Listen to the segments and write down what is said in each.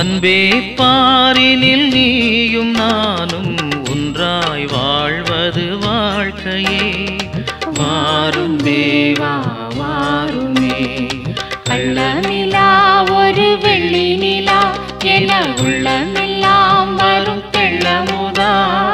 அன்பே பாரினில் நீயும் நானும் ஒன்றாய் வாழ்வது வாழ்க்கையே வாரும் தேவா வாருமே கள்ள நிலா ஒரு வெள்ளி நிலா என உள்ளமெல்லாம் வரும் தெள்ளமுதா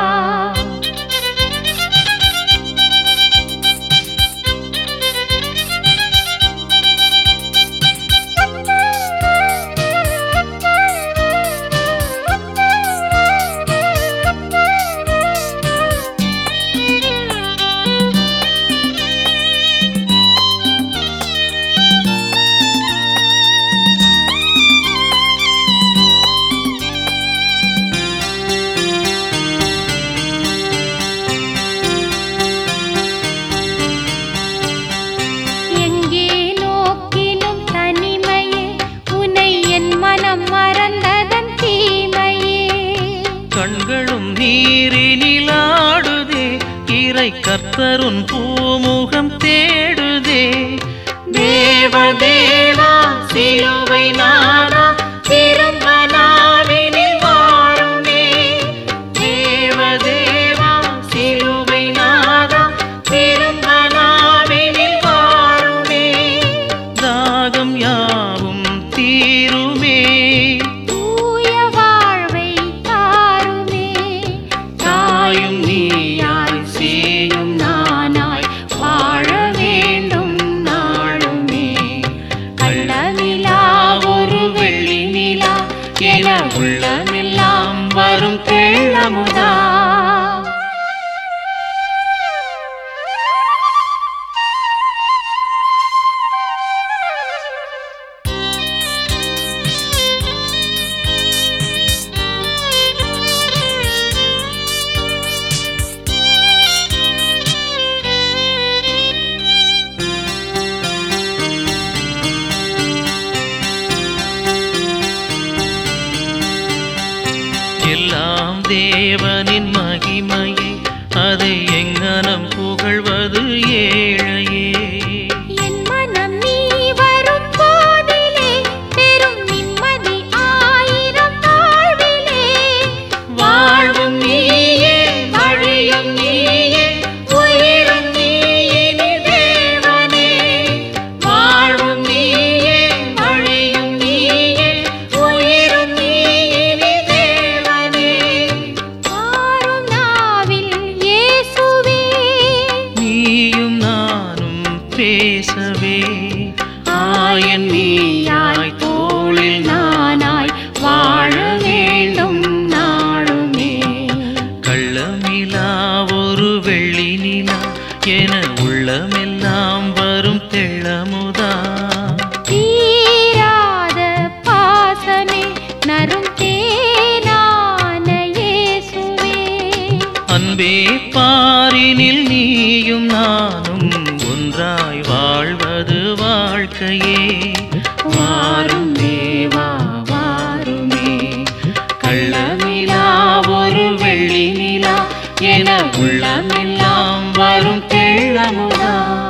எங்கே நோக்கினும் தனிமையே உனை என் மனம் மறந்ததன் தீமையே கண்களும் நீரினில் ஆடுதே இறை கர்த்தருன் பூமுகம் தேடுதே தேவதேவா சிலுவை நாதா திரும்ப நாவினில் வாருமே தேவதேவா சிலுவை நாதா திரும்ப நாவினில் வாருமே தாகம் யாவும் தீருமே தூய வாழ்வை தாருமே தாயும் நீயாய் சேயும் நானாய் வாழ வேண்டும் நாளுமே கள்ள நிலா ஒரு வெள்ளி நிலா என உள்ளமெல்லாம் வரும் தெள்ளமுதா எல்லாம் தேவனின் மகிமையே அதை எங்கனம் புகழ்வது ஏழையே என் மனம் நீ வரும் போதிலே பெரும் நிம்மதி ஆயிரம் வாழ்விலே வாழ்வும் நீயே வழியும் நீயே உயிரும் நீயே தேவனே வாழ்வும் நீயே வழியும் நீயே உயிரும் நீயே தேவனே மாறும் நாவில் இயேசுவே நீயும் நானும் பேசவே ஆயன் நீயாய் தோளில் நானாய் வாழ வேண்டும் நாளுமே கள்ளமிலா ஒரு வெள்ளி நிலா என உள்ளமெல்லாம் வரும் தெள்ளமுதா தீராத பாசமே நரும் தேனான இயேசுவே அன்பே பாரினில் நீயும் நானும் ஒன்றாய் வாழ்வது வாழ்க்கையே வாரும் தேவா வாருமே கள்ளமிலா ஒரு வெள்ளி நிலா என உள்ளமெல்லாம் வரும் தெள்ளமுதா